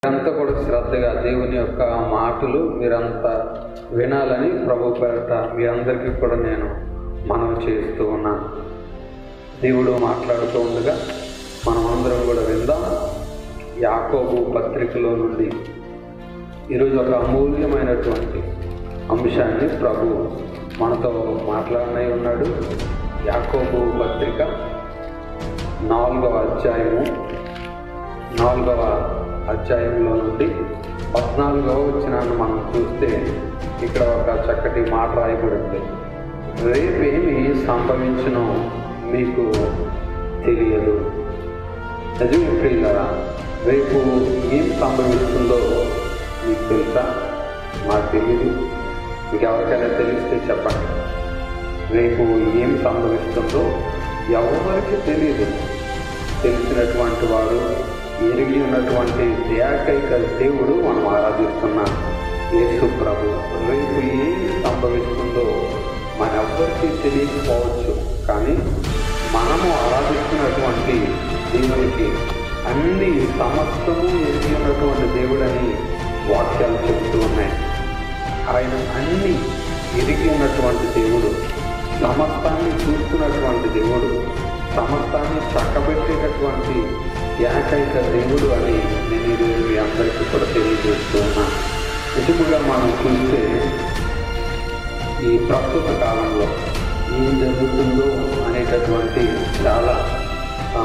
అంతా కూడా శ్రద్ధగా దేవుని యొక్క మాటలు మీరంతా వినాలని ప్రభు పేరట మీ అందరికీ కూడా నేను మనం చేస్తూ ఉన్నాను దేవుడు మాట్లాడుతూ ఉండగా మనం అందరం కూడా విందాం యాకోబు పత్రికలో నుండి ఈరోజు ఒక అమూల్యమైనటువంటి అంశాన్ని ప్రభు మనతో మాట్లాడనై ఉన్నాడు యాకోబు పత్రిక నాలుగవ అధ్యాయము నాలుగవ అధ్యాయంలో నుండి పద్నాలుగవ వచ్చినాన్ని మనం చూస్తే ఇక్కడ ఒక చక్కటి మాట రాయబడింది రేపేమి సంభవించునో మీకు తెలియదు నిజమే ప్రియులరా రేపు ఏం సంభవిస్తుందో మీకు తెలుసా నాకు తెలియదు మీకు ఎవరికైనా తెలిస్తే చెప్పండి రేపు ఏం సంభవిస్తుందో ఎవరికి తెలియదు తెలిసినటువంటి వారు ఎరిగి ఉన్నటువంటి ఏకైక దేవుడు మనం ఆరాధిస్తున్నాం యేసు ప్రభు రేపు ఏం సంభవిస్తుందో మన ఎవ్వరికీ తెలియకపోవచ్చు కానీ మనము ఆరాధిస్తున్నటువంటి దేవునికి అన్ని సమస్తము ఎరిగి ఉన్నటువంటి దేవుడని వాక్యాలు చెబుతూ ఉన్నాయి ఆయన అన్ని ఎరిగి ఉన్నటువంటి దేవుడు సమస్తాన్ని చూస్తున్నటువంటి దేవుడు సమస్తాన్ని చక్కబెట్టేటటువంటి ఏకైక దేవుడు అని నేను ఈరోజు మీ అందరికీ కూడా తెలియజేస్తూ ఉన్నాను నిజముగా మనం చూస్తే ఈ ప్రస్తుత కాలంలో ఏం జరుగుతుందో అనేటటువంటి చాలా ఆ,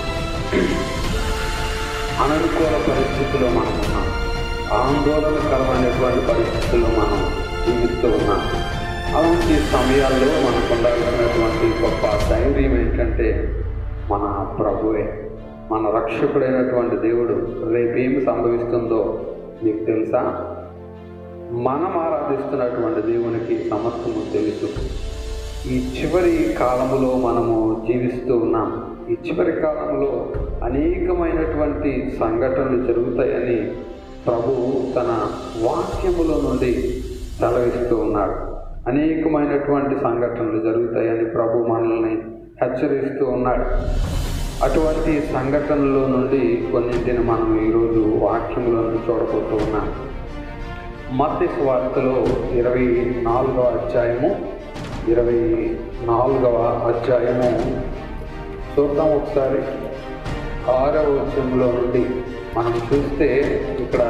అననుకూల పరిస్థితుల్లో మనం ఉన్నాం ఆందోళనకరమైనటువంటి పరిస్థితుల్లో మనం జీవిస్తూ ఉన్నాం అలాంటి సమయాల్లో మనకు ఉండాల్సినటువంటి గొప్ప ధైర్యం ఏంటంటే మన ప్రభువే మన రక్షకుడైనటువంటి దేవుడు రేపేమి సంభవిస్తుందో మీకు తెలుసా మనం ఆరాధిస్తున్నటువంటి దేవునికి సమస్తము తెలుసు ఈ చివరి కాలములో మనము జీవిస్తూ ఉన్నాం ఈ చివరి కాలంలో అనేకమైనటువంటి సంఘటనలు జరుగుతాయని ప్రభు తన వాక్యములో నుండి సెలవిస్తూ ఉన్నాడు అనేకమైనటువంటి సంఘటనలు జరుగుతాయని ప్రభు మనల్ని హెచ్చరిస్తూ ఉన్నాడు అటువంటి సంఘటనలో నుండి కొన్నింటిని మనం ఈరోజు వాక్యములో నుండి చూడబోతూ ఉన్నాం మత్తి వార్తలో ఇరవై నాలుగవ అధ్యాయము ఇరవై నాలుగవ అధ్యాయము చూద్దాం ఒకసారి ఆరవ వచనంలో నుండి మనం చూస్తే ఇక్కడ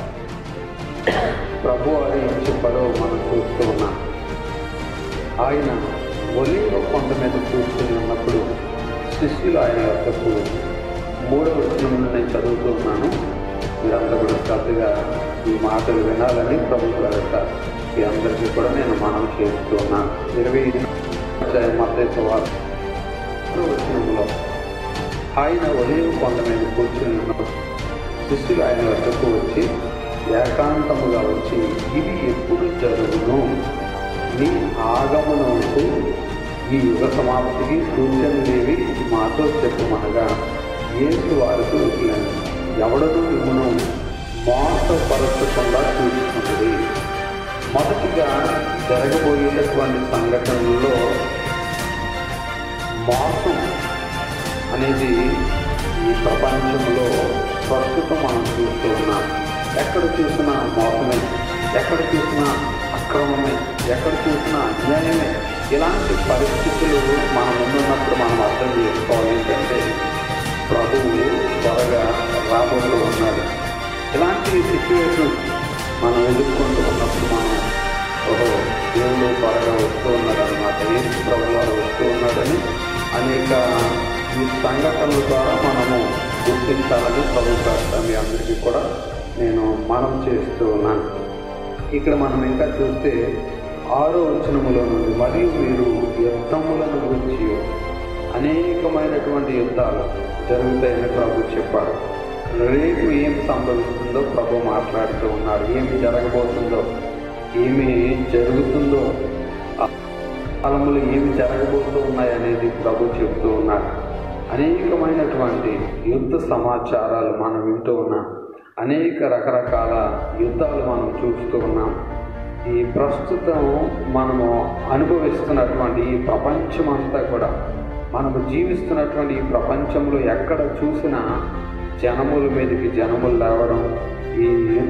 ప్రభు అని ఏం చెప్పారో మనం చూస్తూ ఉన్నాం ఆయన ఒలివ కొండ మీద కూర్చొని ఉన్నప్పుడు శిష్యులు ఆయన యొక్కకు మూడవ వచనంలో నేను చదువుతూ ఉన్నాను మీరందరూ కూడా శ్రద్ధగా ఈ మాటలు వినాలని ప్రభు గారట మీ అందరికీ కూడా నేను మనం చేస్తూ ఉన్నాను ఇరవై మతేశ్వ వచనంలో ఆయన ఒలివ కొండ మీద కూర్చొని ఉన్నప్పుడు శిష్యులు ఆయన వద్దకు వచ్చి ఏకాంతముగా వచ్చి ఇది ఎప్పుడు జరుగును నీ ఆగమనంకు ఈ యుగ సమాప్తికి సూచనలేవి మాతో చెప్పుమనగా ఏసు వారికి ఇట్లని ఎవడను మిమ్మను మోసపరచకుండా చూసుకున్నది మొదటిగా జరగబోయేటటువంటి సంఘటనల్లో మోసం అనేది ఈ ప్రపంచంలో ప్రస్తుతం మనం చూస్తూ ఉన్నాం ఎక్కడ చూసినా మోసమే ఎక్కడ చూసినా అక్రమమే ఎక్కడ చూసినా అన్యాయమే ఇలాంటి పరిస్థితులు మన ముందున్నప్పుడు మనం అర్థం చేసుకోవాలి ఏంటంటే ప్రభువు త్వరగా రాబోతూ ఉన్నాడు ఇలాంటి సిచ్యువేషన్ మనం ఎదుర్కొంటూ ఉన్నప్పుడు మనం ఓహో దేవుడు త్వరగా వస్తూ ఉన్నాడు అనమాట ఏసు ప్రభు వారు వస్తూ ఉన్నాడని అనేక ఈ సంఘటనల ద్వారా మనము గుర్తించాలని ప్రభు ప్రార్థన మీ అందరికీ కూడా నేను మనం చేస్తూ ఉన్నాను ఇక్కడ మనం ఇంకా చూస్తే ఆరో వచనములో నుండి మరియు మీరు యుద్ధములను గురించి అనేకమైనటువంటి యుద్ధాలు జరుగుతాయని ప్రభు చెప్పారు రేపు ఏం సంభవిస్తుందో ప్రభు మాట్లాడుతూ ఉన్నారు ఏమి జరగబోతుందో ఏమి జరుగుతుందో ఆ కాలంలో ఏమి జరగబోతూ ఉన్నాయి అనేది ప్రభు చెబుతూ ఉన్నారు అనేకమైనటువంటి యుద్ధ సమాచారాలు మనం వింటూ ఉన్నాం అనేక రకరకాల యుద్ధాలు మనం చూస్తూ ఉన్నాం ఈ ప్రస్తుతం మనము అనుభవిస్తున్నటువంటి ఈ ప్రపంచం అంతా కూడా మనము జీవిస్తున్నటువంటి ఈ ప్రపంచంలో ఎక్కడ చూసినా జనముల మీదకి జనములు లేవడం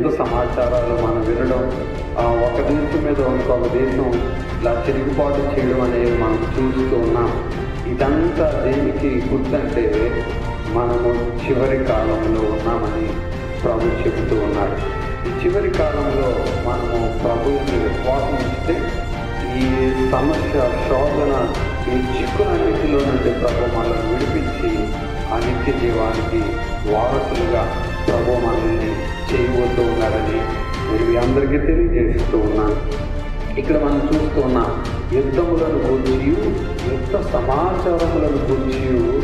యుద్ధ సమాచారాలు మనం వినడం ఆ, ఒక దేశం మీద ఇంకొక దేశం ఇలా తిరుగుబాటు చేయడం అనేది మనం చూస్తూ ఉన్నాం ఇదంతా దేనికి గుర్తంటే మనము చివరి కాలంలో ఉన్నామని ప్రభు చెబుతూ ఉన్నాడు ఈ చివరి కాలంలో మనము ప్రభువుని విశ్వాసం ఇస్తే ఈ సమస్య శోధన ఈ చిక్కులన్నిటిలో నుండి ప్రభు మనల్ని విడిపించి ఆ నిత్య జీవానికి వారసులుగా ప్రభు మనల్ని చేయబోతూ ఉన్నారని నేను మీ అందరికీ తెలియజేస్తూ ఉన్నాను ఇక్కడ మనం చూస్తూ ఉన్నాం యుద్ధములను గూర్చి యుద్ధ సమాచారములను గూర్చి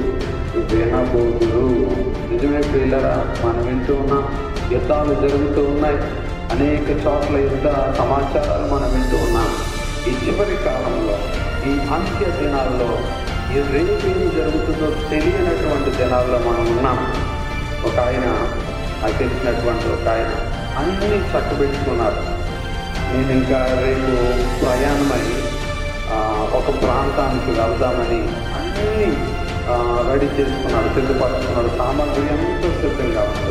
వినబోదురు నిజమే పిల్లరా మనం వింటూ ఉన్నాం యుద్ధాలు జరుగుతూ ఉన్నాయి అనేక చోట్ల యుద్ధ సమాచారాలు మనం వింటూ ఉన్నాం ఈ చివరి కాలంలో ఈ అంత్య దినాల్లో ఈ రేపు ఏం జరుగుతుందో తెలియనటువంటి దినాల్లో మనం ఉన్నాం ఒక ఆయన నాకు తెలిసినటువంటి ఒక ఆయన అన్నీ చక్కబెట్టుకున్నారు నేను ఇంకా రేపు ప్రయాణమై ఆ, ఒక ప్రాంతానికి వెళ్దామని అన్నీ ఆ, రెడీ చేసుకున్నాడు సిద్ధపరుచుకున్నాడు సామాగ్రి ఎంతో సిద్ధంగా ఉంది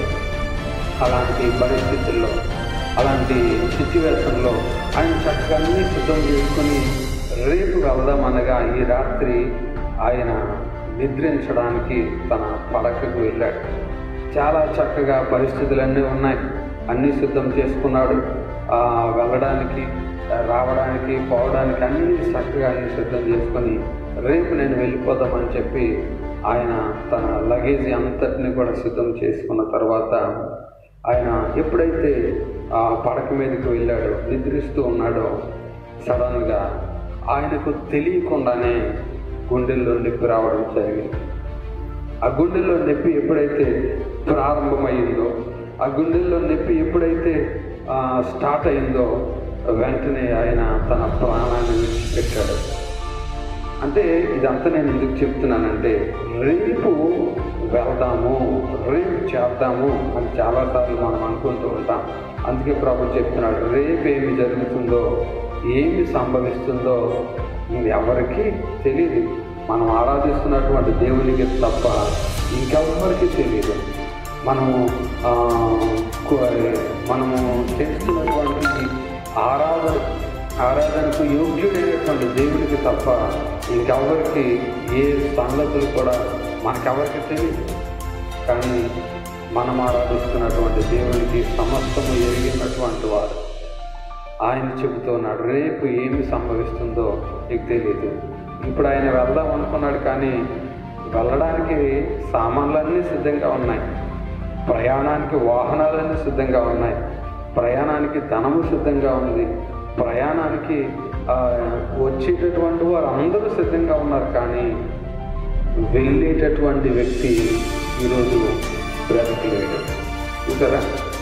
అలాంటి పరిస్థితుల్లో అలాంటి సిచ్యువేషన్లో ఆయన చక్కగా అన్ని సిద్ధం చేసుకుని రేపు వెళ్దామనగా ఈ రాత్రి ఆయన నిద్రించడానికి తన పడకకు వెళ్ళాడు చాలా చక్కగా పరిస్థితులన్నీ ఉన్నాయి అన్నీ సిద్ధం చేసుకున్నాడు ఆ, వెళ్ళడానికి రావడానికి పోవడానికి అన్నీ చక్కగా అన్ని సిద్ధం చేసుకొని రేపు నేను వెళ్ళిపోదామని చెప్పి ఆయన తన లగేజ్ అంతటిని కూడా సిద్ధం చేసుకున్న తర్వాత ఆయన ఎప్పుడైతే ఆ పడక మీదకి వెళ్ళాడో నిద్రిస్తూ ఉన్నాడో సడన్గా ఆయనకు తెలియకుండానే గుండెల్లో నొప్పి రావడం జరిగింది ఆ గుండెల్లో నొప్పి ఎప్పుడైతే ప్రారంభమైందో ఆ గుండెల్లో నొప్పి ఎప్పుడైతే ఆ, స్టార్ట్ అయిందో వెంటనే ఆయన తన ప్రాణాన్ని విడిచిపెట్టాడు అంటే ఇదంతా నేను ఎందుకు చెప్తున్నానంటే రేపు వెళ్దాము రేపు చేద్దాము అని చాలాసార్లు మనం అనుకుంటూ ఉంటాం అందుకే ప్రభు చెప్తున్నాడు రేపు ఏమి జరుగుతుందో ఏమి సంభవిస్తుందో ఎవరికి తెలియదు మనం ఆరాధిస్తున్నటువంటి దేవునికి తప్ప ఇంకెవ్వరికి తెలియదు మనము ఆ, కు- మనము చేస్తున్నటువంటి ఆరాధన ఆరాధనకు యోగ్యుడైనటువంటి దేవుడికి తప్ప ఇంకెవరికి ఏ సంగతులు కూడా మనకెవరికి తెలియదు కానీ మనం ఆరాధిస్తున్నటువంటి దేవునికి సమస్తము ఎరిగినటువంటి వారు ఆయన చెబుతున్నాడు రేపు ఏమి సంభవిస్తుందో నీకు తెలియదు ఇప్పుడు ఆయన వెళ్దాం అనుకున్నాడు కానీ వెళ్ళడానికి సామాన్లన్నీ సిద్ధంగా ఉన్నాయి ప్రయాణానికి వాహనాలన్నీ సిద్ధంగా ఉన్నాయి ప్రయాణానికి ధనము సిద్ధంగా ఉంది ప్రయాణానికి ఆ, వచ్చేటటువంటి వారు అందరూ సిద్ధంగా ఉన్నారు కానీ వెళ్ళేటటువంటి వ్యక్తి ఈరోజు బ్రతకలేడు చూసారా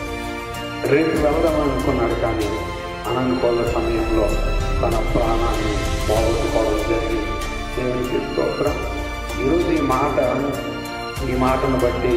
రేపు వెళ్దాం అనుకున్నాడు కానీ అననుకూల సమయంలో తన ప్రాణాన్ని పోగొట్టుకోవడం జరిగింది దేవునికి స్తోత్రం ఈరోజు ఈ మాట ఈ మాటను బట్టి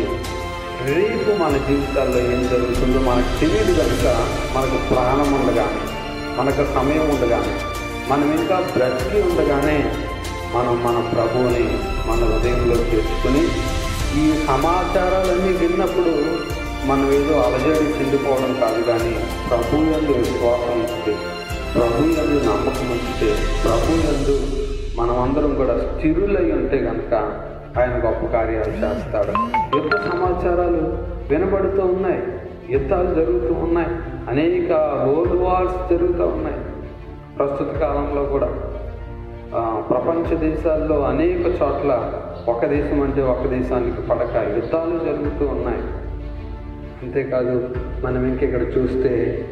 రేపు మన జీవితాల్లో ఏం జరుగుతుందో మనకు తెలియదు కనుక మనకు ప్రాణం ఉండగానే మనకు సమయం ఉండగానే మనం ఇంకా బ్రతికి ఉండగానే మనం మన ప్రభువుని మన హృదయంలో చేర్చుకుని ఈ సమాచారాలన్నీ విన్నప్పుడు మనం ఏదో అలజడి చెందిపోవడం కాదు కానీ ప్రభు యందు విశ్వాసం ఉంచితే ప్రభు యందు నమ్మకం ఉంచితే ప్రభు యందు మనమందరం కూడా స్థిరులై ఉంటే కనుక ఆయన గొప్ప కార్యాలు చేస్తాడు యుద్ధ సమాచారాలు వినబడుతూ ఉన్నాయి యుద్ధాలు జరుగుతూ ఉన్నాయి అనేక వరల్డ్ వార్స్ జరుగుతూ ఉన్నాయి ప్రస్తుత కాలంలో కూడా ఆ, ప్రపంచ దేశాల్లో అనేక చోట్ల ఒక దేశం అంటే ఒక దేశానికి పడక యుద్ధాలు జరుగుతూ ఉన్నాయి అంతేకాదు మనం ఇంకెక్కడ చూస్తే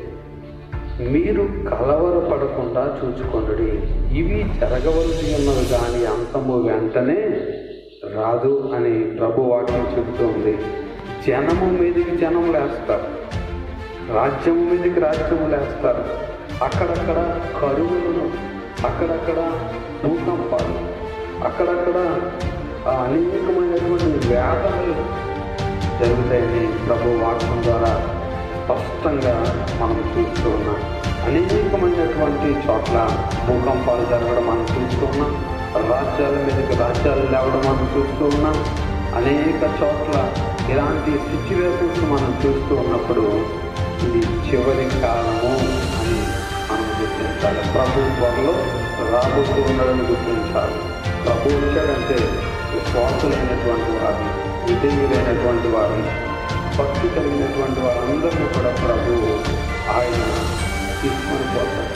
మీరు కలవరపడకుండా చూచుకొనుడి ఇవి జరగవలసి ఉన్నది కానీ అంతము వెంటనే రాదు అని ప్రభు వాక్యం చెబుతుంది జనము మీదకి జనం లేస్తారు రాజ్యము మీదకి రాజ్యము లేస్తారు అక్కడక్కడ కరువులను అక్కడక్కడ భూకంపాలు అక్కడక్కడ ఆ, అనేకమైనటువంటి వ్యాధులు జరుగుతాయని ప్రభు వాక్యం ద్వారా స్పష్టంగా మనం చూస్తూ ఉన్నాం అనేకమైనటువంటి చోట్ల భూకంపాలు జరగడం మనం చూస్తూ ఉన్నాం రాజ్యాల మీదకి రాజ్యాలు లేవడం మనం చూస్తూ ఉన్నాం అనేక చోట్ల ఇలాంటి సిచ్యువేషన్స్ మనం చూస్తూ ఉన్నప్పుడు ఇది చివరి కాలము అని మనం గుర్తించాలి ప్రభు త్వరలో రాబోతూ ఉన్నదని గుర్తించాలి ప్రభు వచ్చాడంటే విశ్వాసులైనటువంటి వారిని విధేయులైనటువంటి వారిని భక్తి కలిగినటువంటి వారందరినీ కూడా ప్రభు ఆయన తీసుకొని పోతాడు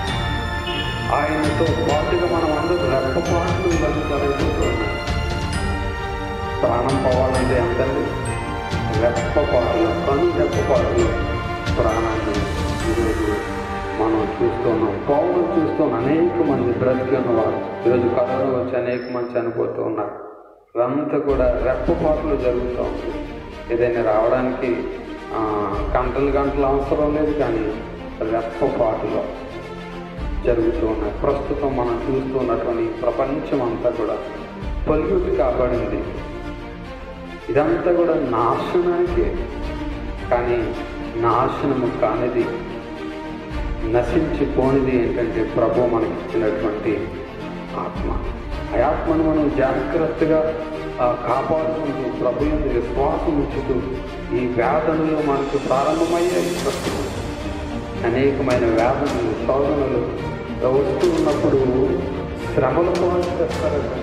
ఆయనతో పాటుగా మనం అందరూ రెప్పపాట్లు జరుగుతారైపోతున్నాం ప్రాణం పోవాలంటే ఎంతండి రెప్పపాటులు కను రెప్పపాటులు ప్రాణాన్ని ఈరోజు మనం చూస్తున్నాం పౌరులు చూస్తున్నాం అనేక మంది బ్రతికి ఉన్నవారు ఈరోజు కరోనా వచ్చి అనేక మంది చనిపోతూ ఉన్నారు ఇదంతా కూడా రెప్పపాట్లు జరుగుతూ ఉంది ఏదైనా రావడానికి ఆ, గంటలు గంటలు అవసరం లేదు కానీ రెప్పపాటులో జరుగుతూ ఉన్నాయి ప్రస్తుతం మనం చూస్తూ ఉన్నటువంటి ప్రపంచం అంతా కూడా పొల్యూట్ కాబడింది ఇదంతా కూడా నాశనానికే కానీ నాశనము కానిది నశించిపోనిది ఏంటంటే ప్రభు మనకి ఇచ్చినటువంటి ఆత్మ ఆ ఆత్మను మనం జాగ్రత్తగా ఆ, కాపాడుకుంటూ ప్రభు యొక్క విశ్వాసం ఉంచుతూ ఈ వేదనలు మనకు ప్రారంభమయ్యాయి ప్రస్తుతం అనేకమైన వేదనలు శోధనలు వస్తూ ఉన్నప్పుడు శ్రమల పాలు చేస్తారట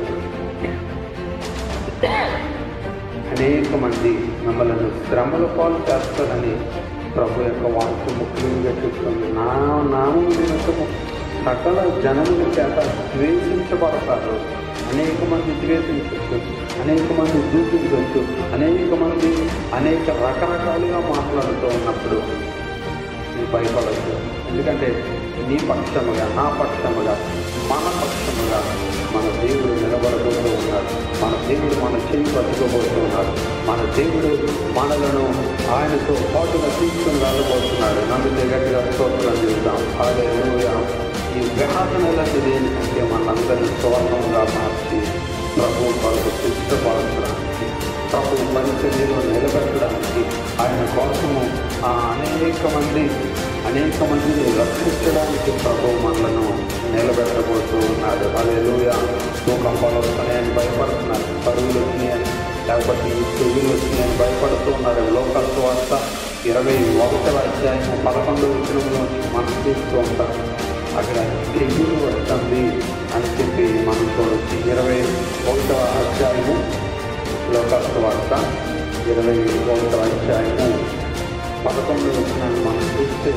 అనేక మంది మిమ్మల్ని శ్రమల పాలు చేస్తారని ప్రభు యొక్క వాక్య ముఖ్యంగా చెప్తుంది నా నామం నిమిత్తము సకల జనముల చేత ద్వేషించబడతారు అనేక మంది ద్వేషించవచ్చు అనేక మంది దూషించవచ్చు అనేక మంది అనేక రకరకాలుగా మాట్లాడుతూ ఉన్నప్పుడు నీ భయపడద్దు ఎందుకంటే నీ పక్షముగా నా పక్షముగా మన పక్షముగా మన దేవుడు నిలబడబోతూ ఉన్నాడు మన దేవుడు మన చేయి పట్టుకోబోతూ ఉన్నాడు మన దేవుడు మనలను ఆయనతో పాటుగా తీసుకుని వెళ్ళబోతున్నాడు నమ్మితే గట్టిగా స్తోత్రం చేద్దాం అదే ఈ వేదనలది ఏంటంటే మనందరినీ సువర్ణంగా మార్చి ప్రభు కొరకు సిద్ధపరచడానికి ప్రభు పరిచర్యలో నిలబెట్టడానికి ఆయన కోసము ఆ అనేక మంది అనేక మందిని రక్షించడానికి ప్రభు మనలను నిలబెట్టబోతూ ఉన్నాడు అదే లూయ భూకంపాలు వస్తున్నాయని భయపడుతున్నారు పరుగులు వచ్చినాయని లేకపోతే ఈ తెగులు వచ్చినాయని భయపడుతూ ఉన్నారు లోకల్ వార్త ఇరవై ఒకటవ అధ్యాయం పదకొండవ వచనంలో మనం చూస్తూ ఉంటాం అక్కడ తెగులు వస్తుంది అని చెప్పి మనం చూడొచ్చు ఇరవై ఒకటవ అధ్యాయము లోకాస్త వార్త ఇరవై ఒకటవ అధ్యాయము పదకొండు వచ్చినాన్ని మనం చూస్తే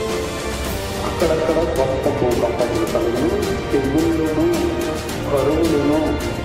అక్కడక్కడ గొప్ప భూకంపములు కలుగును తెగుళ్ళను కరువులను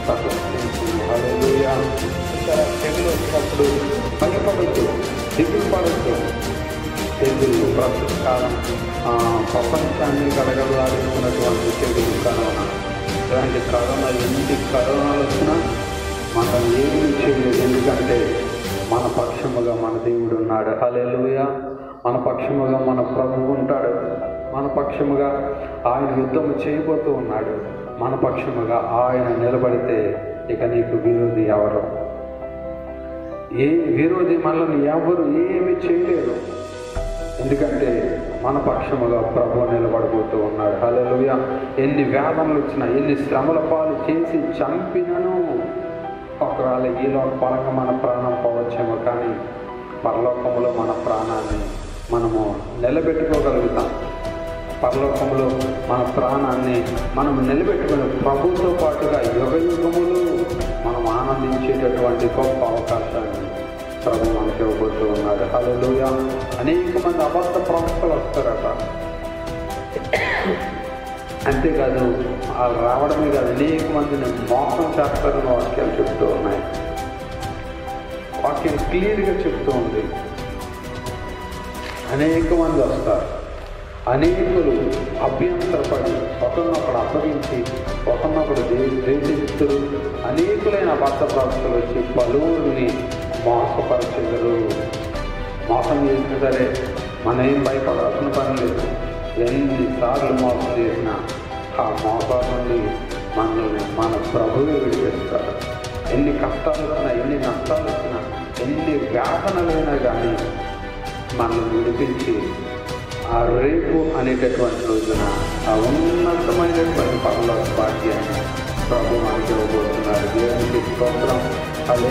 తగ్గించింది ఇక్కడ తెగులు వచ్చినప్పుడు భయపడద్దు దిగులు పడద్దు తెగులు ప్రస్తుత కాలం ఆ, ప్రపంచాన్ని గడగడలాడుతున్నటువంటి తెగులు కరోనా ఇలాంటి కరోనా ఎన్ని కరోనాలు వచ్చినా మనం ఏమీ చేయలేదు ఎందుకంటే మన పక్షముగా మన దేవుడు ఉన్నాడు హల్లెలూయ మన పక్షముగా మన ప్రభువు ఉంటాడు మన పక్షముగా ఆయన యుద్ధం చేయబోతూ ఉన్నాడు మన పక్షముగా ఆయన నిలబడితే ఇక నీకు విరోధి ఎవరు ఏ విరోధి మనల్ని ఎవరు ఏమి చేయలేరు ఎందుకంటే మన పక్షముగా ప్రభు నిలబడబోతూ ఉన్నాడు హల్లెలూయా ఎన్ని వేదనలు వచ్చినా ఎన్ని శ్రమల పాలు చేసి చంపినను ఒకవేళ ఈ లోక పరంగా మన ప్రాణం పోవచ్చేమో కానీ పరలోకంలో మన ప్రాణాన్ని మనము నిలబెట్టుకోగలుగుతాం పరలోకంలో మన ప్రాణాన్ని మనం నిలబెట్టుకుని ప్రభుతో పాటుగా యుగ యుగములు మనం ఆనందించేటటువంటి గొప్ప అవకాశాన్ని ప్రభు మనకి ఇవ్వబోతూ ఉన్నాడు హల్లెలూయా అనేక మంది అబద్ధ ప్రవక్తలు వస్తారట అంతేకాదు వాళ్ళు రావడమే కాదు అనేక మందిని మోసం చేస్తారని వాక్యాలు చెప్తూ ఉన్నాయి వాక్యం క్లియర్గా చెప్తూ ఉంది అనేక మంది వస్తారు అనేకులు అభ్యంతరపడి ఒకరినొకడు అప్పగించి ఒకరినొకడు ద్వేషిస్తులు అనేకులైన అబద్ధ ప్రవక్తలు వచ్చి పలువురిని మోసపరచెదరు మోసం చేసినా సరే మనం ఏం భయపడాల్సిన పని లేదు ఎన్నిసార్లు మోసం చేసినా ఆ మోసాల నుండి మనల్ని మన ప్రభువే విడిపిస్తారు ఎన్ని కష్టాలు వచ్చినా ఎన్ని నష్టాలు వచ్చినా ఎన్ని వేదనలైనా కానీ మనల్ని విడిపించి ఆ రేపు అనేటటువంటి రోజున ఆ ఉన్నతమైనటువంటి పనుల భాగ్యాన్ని ప్రభు మనకి ఇవ్వబోతున్నారు దేవునికి స్తోత్రం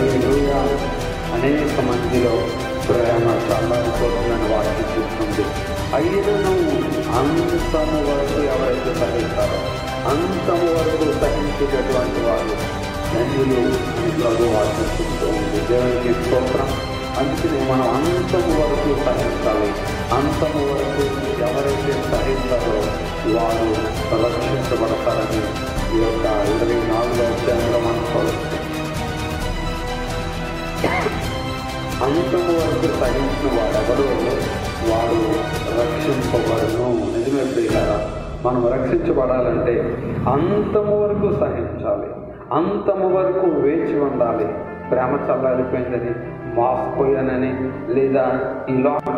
అలే అనేక మందిలో ప్రేమ చల్లారిపోతుందని వాక్యం చూస్తుంది అయినను అంతము వరకు ఎవరైతే సహిస్తారో అంతము వరకు సహించేటటువంటి వారు ధన్యులు అని ప్రభు ఆశిస్తూ ఉంది దేవునికి స్తోత్రం అందుకని మనం అంతము వరకు సహించాలి అంతము వరకు ఎవరైతే సహిస్తారో వారు రక్షించబడతారని ఈ యొక్క ఇరవై నాలుగో అధ్యాయంలో మనం చూడవచ్చు అంతము వరకు సహించిన వాడెవడో వాడు రక్షింపబడును నిజమే ప్రియులారా మనం రక్షించబడాలంటే అంతము వరకు సహించాలి అంతము వరకు వేచి ఉండాలి ప్రేమ చల్లారిపోయిందని మాసిపోయానని లేదా ఈ లోక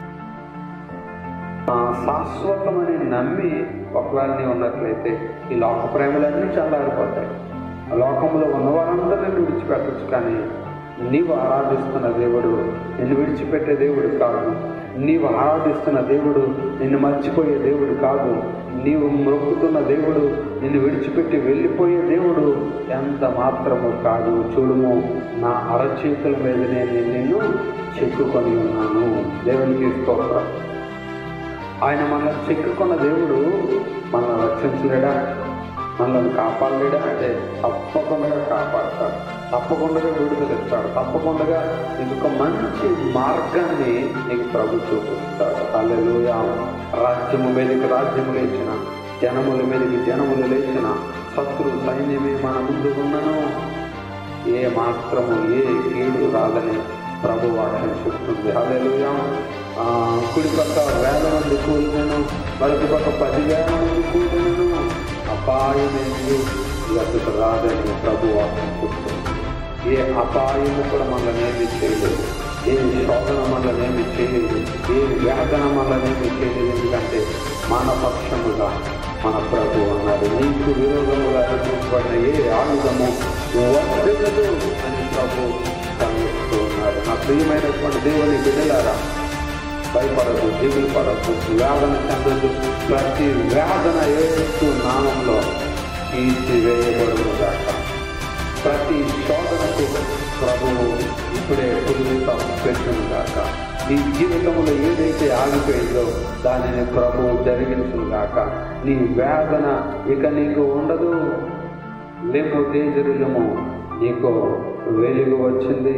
ఆ, శాశ్వతమని నమ్మి ఒకవేళ నీవు ఉన్నట్లయితే ఈ లోక ప్రేమలన్నీ చల్లారిపోతాయి ఆ లోకంలో ఉన్నవారందరినీ విడిచిపెట్టచ్చు కానీ నీవు ఆరాధిస్తున్న దేవుడు నిన్ను విడిచిపెట్టే దేవుడు కాదు నీవు ఆరాధిస్తున్న దేవుడు నిన్ను మర్చిపోయే దేవుడు కాదు నీవు మొక్కుతున్న దేవుడు నిన్ను విడిచిపెట్టి వెళ్ళిపోయే దేవుడు ఎంత మాత్రము కాదు చూడుము నా అరచేతుల మీదనే నేను నిన్ను చెక్కుకొని ఉన్నాను దేవునికి స్తోత్రం ఆయన మనల్ని చెక్కుకున్న దేవుడు మనల్ని రక్షించలేడా మనల్ని కాపాడలేడా అంటే తప్పకుండా కాపాడతాడు తప్పకుండా విడుదలిస్తాడు తప్పకుండా నీకు ఒక మంచి మార్గాన్ని నీకు ప్రభు చూపిస్తాడు అల్లెలుయ రాజ్యము మీదకి రాజ్యము లేచిన జనముల మీదకి జనములు లేచిన శత్రు సైన్యమే మన ముందు ఉన్నను ఏ మాత్రము ఏ కీడు రాదని ప్రభు వాక్యం చెప్తుంది హల్లెలూయా ఆ కుడి పక్క వేల మంది కూలినను మరొక పక్క పదివేల మంది కూలినను అపాయమేమి ఎదుట రాదని ప్రభు వాక్యం చెప్తుంది ఏ అపాయము కూడా మనల్ని ఏమి చేయలేదు ఏ శోధన మనల్ని ఏమి చేయలేదు ఏ వేదన మనల్ని ఏమి చేయలేదు ఎందుకంటే మన పక్షముగా మన ప్రభు అన్నారు నీకు విరోధముగా రచించబడిన ఏ ఆయుధము వర్తిల్లదు అని ప్రభు కనిపిస్తూ ఉన్నారు నా ప్రియమైనటువంటి దేవుని బిడ్డలారా భయపడదు దిగులు పడదు వేదన చెందదు ప్రతి వేదన ఏస్తూ నామంలో తీసివేయబడును గాక ప్రతి శోధనకు ప్రభువు ఇప్పుడే పులితం పెట్టును గాక నీ జీవితంలో ఏదైతే ఆగిపోయిందో దానిని ప్రభువు జరిగించును గాక నీ వేదన ఇక నీకు ఉండదు లేము తేజరులము నీకు వెలుగు వచ్చింది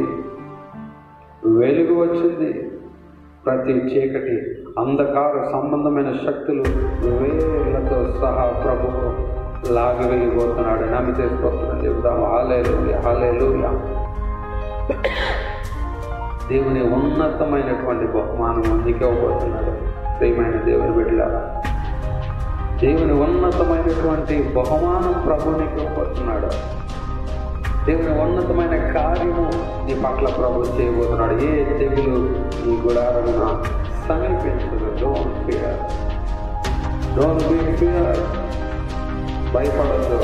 వెలుగు వచ్చింది ప్రతి చీకటి అంధకార సంబంధమైన శక్తులు వేర్లతో సహా ప్రభువు లాగి వెళ్ళిపోతున్నాడు నమ్మితే స్తోత్రం చెబుదాం హాలేలు హాలేలు దేవుని ఉన్నతమైనటువంటి బహుమానం నీకు ఇవ్వబోతున్నాడు ప్రియమైన దేవుని బిడ్డలారా దేవుని ఉన్నతమైనటువంటి బహుమానం ప్రభు నీకు ఇవ్వబోతున్నాడు దేవుని ఉన్నతమైన కార్యము నీ పట్ల ప్రభు చేయబోతున్నాడు ఏ తెగులు నీ గుడారమున సమీపించదు don't fear don't be fear భయపడద్దు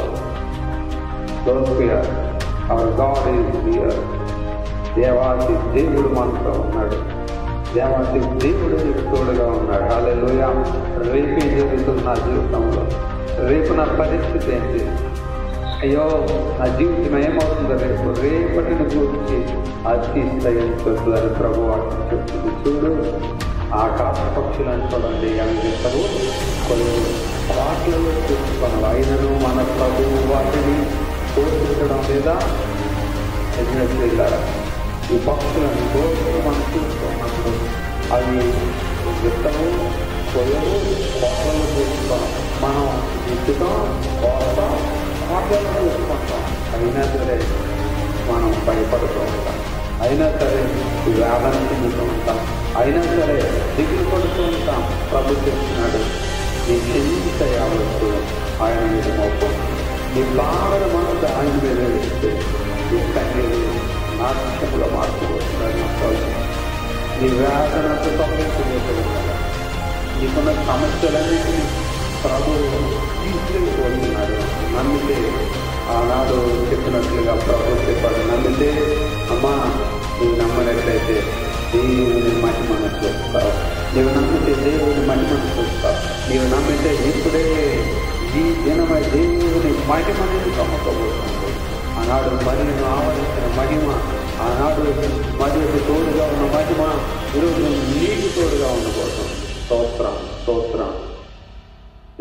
don't fear our God is fear దేవాది దేవుడు మనతో ఉన్నాడు దేవాది దేవుడు నీకు తోడుగా ఉన్నాడు హాలెలూయా రేపు ఏం జరుగుతుంది నా జీవితంలో రేపు నా పరిస్థితి ఏంటి అయ్యో నా జీవితం ఏమవుతుందో రేపు రేపటిని గురించి అతిశయించొద్దు అని ప్రభు వాటిని చెప్తుంది చూడు ఆకాశ పక్షులను చూడండి అని చెప్తారు కొన్ని వాటిలలో చూసుకొని అయినను మన ప్రభు వాటిని పోషించడం లేదా ఎన్నెట్లా ఈ పక్షులను రోజు మనం చూసుకున్నప్పుడు అవి విత్తము కొయ్యలు కోటలు చూసుకుంటాం మనం విత్తుతాం కోస్తాం కోటలను చూసుకుంటాం అయినా సరే మనం భయపడుతూ ఉంటాం అయినా సరే వేదన చెందుతూ ఉంటాం అయినా సరే దిగులు పడుతూ ఉంటాం ప్రభు చెప్తున్నాడు నీ చింత యావత్తు ఆయన మీద మోపు నీ బాధల మనసు ఆయన మీద వేస్తే నీ కన్నీరు నాట్యంలో మార్చుకోవచ్చు నీ వేదనతో తొలగించబోతున్నాడు నీకున్న సమస్యలన్నింటినీ ప్రభు తీసుకెళ్ళిపోతున్నాడు నమ్మితే ఆనాడు చెప్పినట్లుగా ప్రభు చెప్పాడు నమ్మితే అమ్మా నువ్వు నమ్మనట్లయితే దేవుని మహిమను చూస్తావు నీవు నమ్మితే దేవుని మహిమను చూస్తావు నీవు నమ్మితే ఇప్పుడే ఈ దినమై దేవుని మహిమని కమ్ముకోబోతుంది ఆనాడు మరియును ఆవరించిన మహిమ ఆనాడు మరియుకు తోడుగా ఉన్న మహిమ ఈరోజు నీకు తోడుగా ఉండబోతుంది స్తోత్రం స్తోత్రం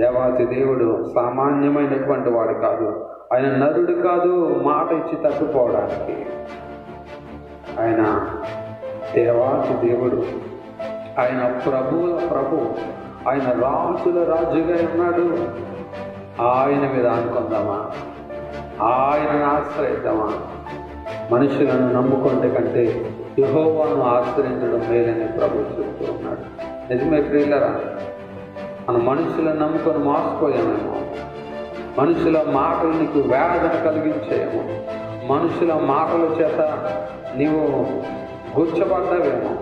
దేవాతి దేవుడు సామాన్యమైనటువంటి వాడు కాదు ఆయన నరుడు కాదు మాట ఇచ్చి తప్పిపోవడానికి ఆయన దేవాతి దేవుడు ఆయన ప్రభువుల ప్రభు ఆయన రాజుల రాజుగా ఉన్నాడు ఆయన మీద అనుకుందామా ఆయనను ఆశ్రయిద్దామా మనుషులను నమ్ముకుంటే కంటే యహోవాను ఆశ్రయించడం మేలని ప్రభు చెప్తూ ఉన్నాడు నిజమే ప్రియులరా మన మనుషులను నమ్ముకొని మోసపోయామేమో మనుషుల మాటలు నీకు వేదన కలిగించేమో మనుషుల మాటల చేత నీవు గుచ్చబడ్డావేమో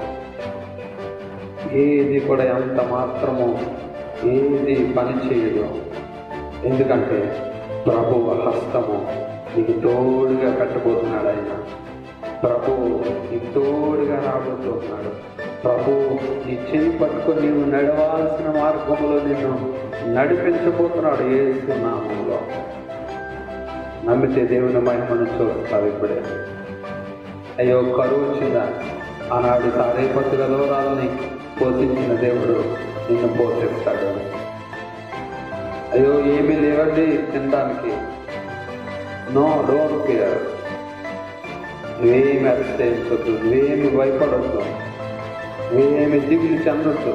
ఏది కూడా ఎంత మాత్రము ఏది పని చేయదు ఎందుకంటే ప్రభు హస్తము నీకు తోడుగా కట్టబోతున్నాడు ఆయన ప్రభు నీకు తోడుగా రాబోతున్నాడు ప్రభు నీ చెవి పట్టుకొని నీవు నడవాల్సిన మార్గంలో నిన్ను నడిపించబోతున్నాడు ఏ నామంలో నమ్మితే దేవుని మహిమను చూస్తావు ఇప్పుడే అయ్యో కరువు వచ్చిందా ఆనాడు తారేపత్తుల దూరాలని పోషించిన దేవుడు నిన్ను పోషిస్తాడు అయ్యో ఏమీ లేవండి తినడానికి నో డోంట్ కేర్ నువ్వేమి అతిశయించొద్దు నువ్వేమి భయపడొద్దు నువ్వేమి దిగులు చెందొద్దు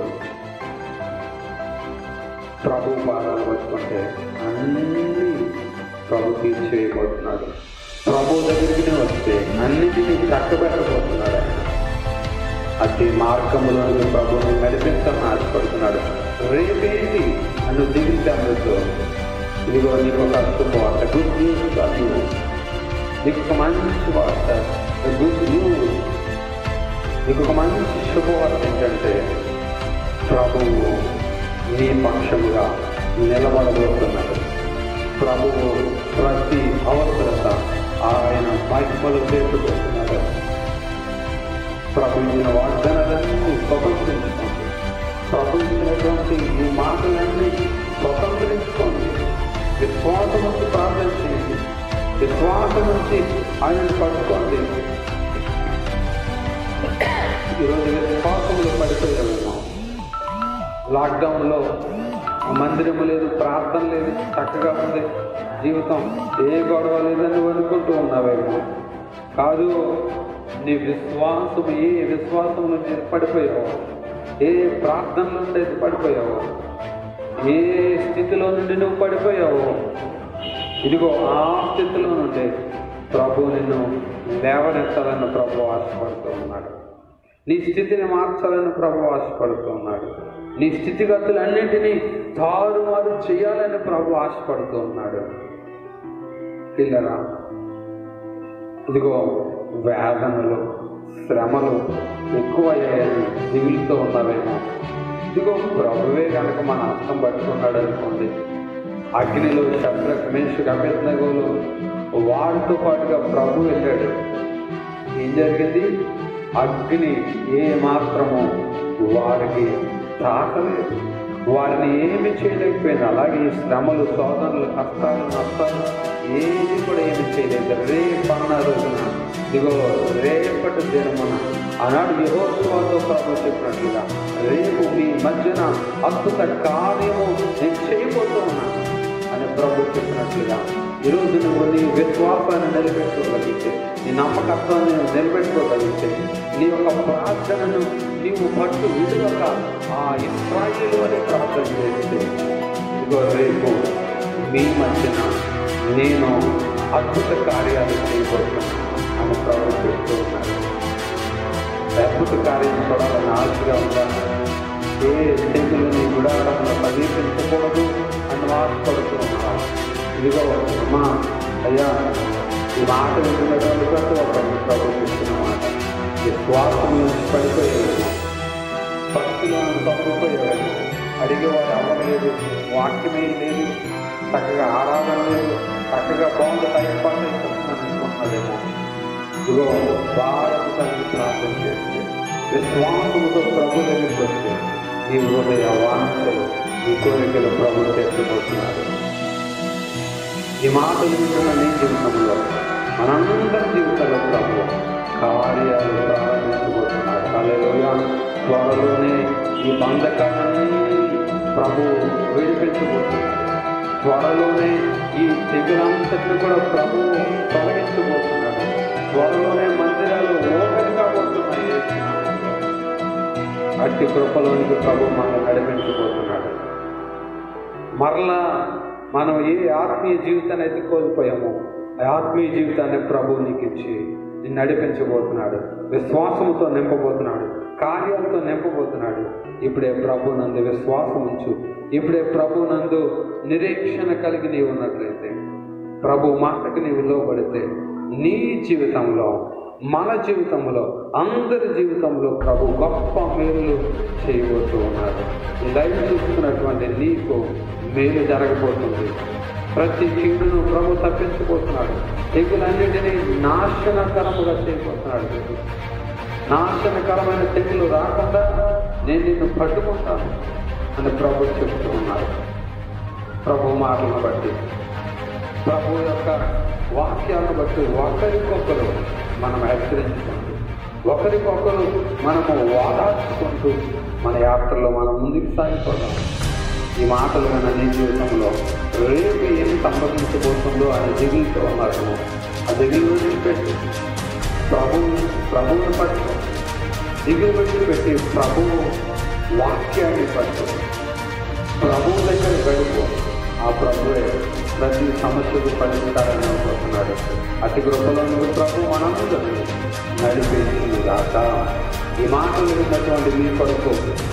ప్రభు పాదాలు పట్టుకుంటే అన్నీ ప్రభు తీర్చేయబోతున్నాడు ప్రభు దగ్గరికి వస్తే అన్నిటినీ చక్కబెట్టబోతున్నాడు ఆయన అతి మార్గంలో ప్రభుని నడిపించాలని ఆశపడుతున్నాడు రేపేంటి నన్ను దిగులు చెందొద్దు ఇదిగో నీకు ఒక శుభవార్త గుడ్ న్యూస్ కాదు నీకు ఒక మంచి వార్త గుడ్ న్యూస్ నీకు ఒక మంచి శుభవార్త ఏంటంటే ప్రభువు నీ పక్షముగా నిలబడబోతున్నాడు ప్రభువు ప్రతి అవసరత ఆయన మహిమలు చేర్చుకుంటున్నాడు ప్రభు ఇచ్చిన వాగ్దానాలన్నీ స్వతంత్రించుకోండి ప్రభు ఇచ్చినటువంటి ఈ మాటలన్నీ స్వతంత్రించుకోండి విశ్వాసం నుంచి ప్రార్థన చేయండి విశ్వాసం నుంచి ఆయనను పట్టుకోండి ఈరోజు విశ్వాసంలో పడిపోయాము లాక్డౌన్లో మందిరం లేదు ప్రార్థన లేదు చక్కగా ఉంది జీవితం ఏ గొడవ లేదని అనుకుంటూ ఉన్నావేమో కాదు నీ విశ్వాసం ఏ విశ్వాసం నుంచి పడిపోయావు ఏ ప్రార్థన నుండి పడిపోయావు ఏ స్థితిలో నుండి నువ్వు పడిపోయావు ఇదిగో ఆ స్థితిలో నుండి ప్రభు నిన్ను లేవనెత్తాలని ప్రభు ఆశపడుతూ ఉన్నాడు నీ స్థితిని మార్చాలని ప్రభు ఆశపడుతూ ఉన్నాడు నీ స్థితిగతులన్నింటినీ తారుమారు చేయాలని ప్రభు ఆశపడుతూ ఉన్నాడు పిల్లరా ఇదిగో వేదనలు శ్రమలు ఎక్కువయ్యాయని దిగులుతో ఉన్నావేమో ఇదిగో ప్రభువే కనుక మన హస్తం పట్టుకున్నాడు అనుకోండి అగ్నిలో శత్రుక్ మేషకు అభ్యర్థనగోలు వారితో పాటుగా ప్రభు వెళ్ళాడు ఏం జరిగింది అగ్ని ఏ మాత్రము వారికి తాకలేదు వారిని ఏమి చేయలేకపోయింది అలాగే ఈ శ్రమలు శోధనలు కష్టాలు నష్టాలు ఏది కూడా ఏమి చేయలేదు రేపన్న రోజున ఇదిగో రేపటి దినమున ఆనాడు యహోత్సవాతో ప్రభు చెప్పినట్లుగా రేపు మీ మధ్యన అద్భుత కార్యము నేను చేయబోతూ ఉన్నాను అని ప్రభు చెప్పినట్లుగా ఈరోజు నువ్వు నీ విశ్వాసాన్ని నిలబెట్టుకోగలిగితే నీ నమ్మకత్వాన్ని నిలబెట్టుకోగలిగితే నీ యొక్క ప్రార్థనను నీవు పట్టు విడువక ఆ ఇస్రాయిలు అని ప్రార్థన చేస్తే ఇదిగో రేపు మీ మధ్యన నేను అద్భుత కార్యాలు చేయబోతున్నాను అని ప్రభు చెప్తూ ఉన్నారు అద్భుత కార్యం చూడాలని ఆశగా ఉందా ఏ స్థితిలో నీ గుడారంలో సమీపించకూడదు అని ఆశపడుతూ ఉన్నాను ఇదిగో అమ్మా అయ్యా ఈ మాట వింటున్నటువంటి ప్రతి ఒక్కరిని ప్రభు చెప్తున్న మాట విశ్వాసం నుంచి పడిపోయేది భక్తిలో తప్పిపోయేవాడు అడిగేవాడు అవ్వలేదు వాక్యమే లేదు చక్కగా ఆరాధన లేదు చక్కగా బాగుంది టైం పాస్ అయిపోతున్నాను అనుకుంటున్నదేమో ఇదిగో భారత తల్లి ప్రార్థన చేస్తే విశ్వాసంతో ప్రభు దగ్గరికి వస్తే నీ హృదయ వాంఛలు నీ కోరికలు ప్రభు చేర్చుకుంటున్నారు ఈ మాటలు వింటున్న నీ జీవితంలో మనందరి జీవితంలో ప్రభు కార్యాలు ప్రారంభించబోతున్నాడు అలెలుగా త్వరలోనే ఈ బంధకాలన్నీ ప్రభు విడిపించబోతున్నాడు త్వరలోనే ఈ తెగులంతటిని కూడా ప్రభు తొలగించబోతున్నాడు త్వరలోనే మందిరాలు ఓపెన్ కాబోతున్నాయి యేసు నామములో. అట్టి కృపలోనికి ప్రభు మనల్ని నడిపించబోతున్నాడు మరలా మనం ఏ ఆత్మీయ జీవితాన్ని అయితే కోల్పోయామో ఆ ఆత్మీయ జీవితాన్ని ప్రభు నీకు ఇచ్చి నిన్ను నడిపించబోతున్నాడు విశ్వాసంతో నింపబోతున్నాడు కార్యాలతో నింపబోతున్నాడు ఇప్పుడే ప్రభు నందు విశ్వాసం ఉంచు ఇప్పుడే ప్రభు నందు నిరీక్షణ కలిగి నీవు ఉన్నట్లయితే ప్రభు మాటకి నీవు లోబడితే నీ జీవితంలో మన జీవితంలో అందరి జీవితంలో ప్రభు గొప్ప మేలు చేయబోతూ ఉన్నాడు ఈ లైవ్ చూస్తున్నటువంటి నీకు మేలు జరగబోతుంది ప్రతి కీడును ప్రభు తప్పించబోతున్నాడు తెగులన్నిటినీ నాశనకరముగా చేయబోతున్నాడు దేవుడు. నాశనకరమైన తెగులు రాకుండా నేను నిన్ను పట్టుకుంటాను అని ప్రభు చెప్తూ ఉన్నాడు ప్రభు మాటలను బట్టి ప్రభు యొక్క వాక్యాలను బట్టి ఒకరికొకరు మనం హెచ్చరించుకుంటూ ఒకరికొకరు మనము వాదార్చుకుంటూ మన యాత్రలో మనం ముందుకు సాగిపోదాం ఈ మాటలు విన్న నీ జీవితంలో రేపు ఏం సంభవించబోతుందో అని దిగులుతో ఉన్నారు ఆ దిగులు వదిలిపెట్టి ప్రభు ప్రభువుని పట్టు దిగులు వదిలిపెట్టి ప్రభువు వాక్యాన్ని పట్టు ప్రభువు దగ్గర గడుపు ఆ ప్రభువే ప్రతి సమస్యకు పరిష్కారాన్ని అవబోతున్నాడు అతి గృహలో నువ్వు ప్రభు మనందరూ నడిపేసింది కాక ఈ మాటలు విన్నటువంటి మీ కొరకు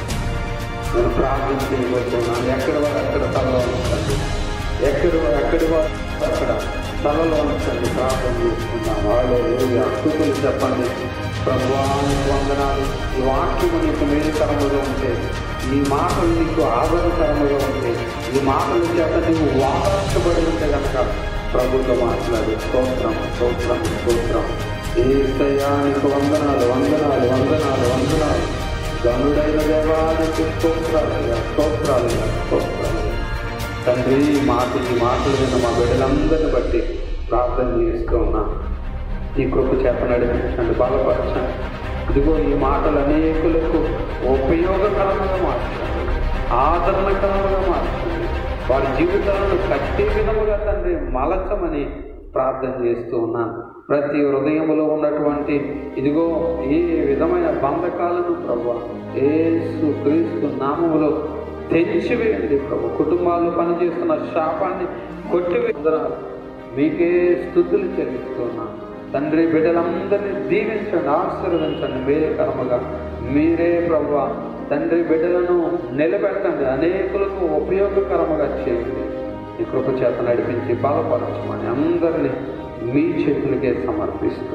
నేను ప్రార్థించబోతున్నాను ఎక్కడ వారు అక్కడ తలలో ఉంచండి ఎక్కడ ఎక్కడి వారు అక్కడ తలలో ఉంచండి ప్రార్థన చేసుకుందాం వాళ్ళు అద్భుతులు చెప్పండి ప్రభువానికి వందనాలు ఈ వాక్యము నీకు మేలుకరముగా ఉంటే ఈ మాటలు నీకు ఆదరణకరముగా ఉంటే ఈ మాటల చేత నీవు వాదార్చబడి ఉంటే కనుక ప్రభుత్వం మాట్లాడు స్తోత్రం స్తోత్రం స్తోత్రం ఏ నీకు వందనాలు వందనాలు వందనాలు వందనాలు గనుడైన దేవానికి స్తోత్రాలు స్తోత్రాలు స్తోత్రాలు తండ్రి ఈ మాట ఈ మాటలు విన్న మా బిడ్డలందరిని బట్టి ప్రార్థన చేస్తూ ఉన్నా ఈ కృప చేత నడిపించండి బలపరచండి ఇదిగో ఈ మాటలు అనేకులకు ఉపయోగకరంగా మార్చండి ఆదరణకరంగా మార్చండి వారి జీవితాలను కట్టే విధముగా తండ్రి మలచమని ప్రార్థన చేస్తూ ఉన్నాను ప్రతి హృదయములో ఉన్నటువంటి ఇదిగో ఏ విధమైన బంధకాలను ప్రభు ఏసు క్రీస్తు నామములో తెంచివేయండి ప్రభు కుటుంబాలు పనిచేస్తున్న శాపాన్ని కొట్టివేదనాలు మీకే స్థుతులు చెల్లిస్తున్నాను తండ్రి బిడ్డలందరినీ దీవించండి ఆశీర్వదించండి మీరే కర్మగా మీరే ప్రభు తండ్రి బిడ్డలను నిలబెట్టండి అనేకులకు ఉపయోగకరముగా చేయండి ఈ కృప చేత నడిపించి బలపరచమని అందరినీ మీ చేతులకే సమర్పిస్తూ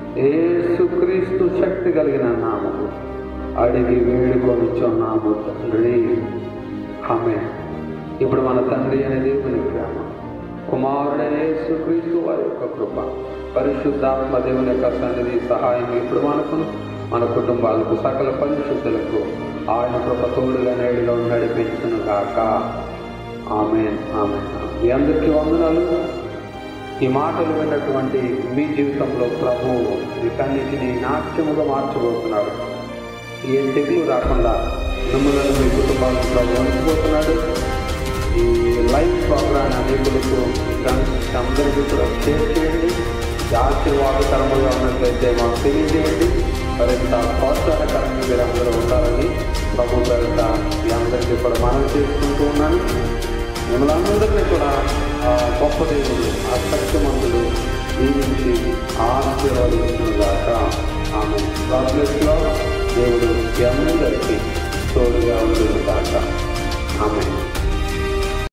ఏసుక్రీస్తు శక్తి కలిగిన నామము అడిగి వేడుకొనిచున్నాము తండ్రి ఆమె ఇప్పుడు మన తండ్రి అనే దేవుని ప్రేమ కుమారుడైన యేసుక్రీస్తు వారి యొక్క కృప పరిశుద్ధాత్మ దేవుని యొక్క సన్నిధి సహాయం ఇప్పుడు మనకును మన కుటుంబాలకు సకల పరిశుద్ధులకు ఆయన కృప తోడుగా నేడులో నడిపించును గాక ఆమె ఆమె మీ అందరికీ వందనాలు ఈ మాటలు విన్నటువంటి మీ జీవితంలో ప్రభు వీటన్నిటిని నాట్యముగా మార్చబోతున్నాడు ఏ తెగులు రాకుండా మిమ్మల్ని మీ కుటుంబాలను ప్రభు ఉంచిపోతున్నాడు ఈ లైవ్ ప్రోగ్రామ్ అనేకులకు మీ ఫ్రెండ్స్ అందరికీ కూడా షేర్ చేయండి ఇది ఆశీర్వాదకరముగా ఉన్నట్లయితే మాకు తెలియజేయండి మరింత ప్రోత్సాహకరంగా మీరు అందరూ ఉండాలని ప్రభు పేరిట మీ అందరికీ కూడా మనం చేసుకుంటూ ఉన్నాను మిమ్మల్ని అందరినీ కూడా ఆ గొప్ప దేవుడు ఆ సత్యమంతుడు దీవించి ఆశీర్వదించుగాక ఆమె ప్రార్థిస్తున్నా దేవుడు మీ అందరికీ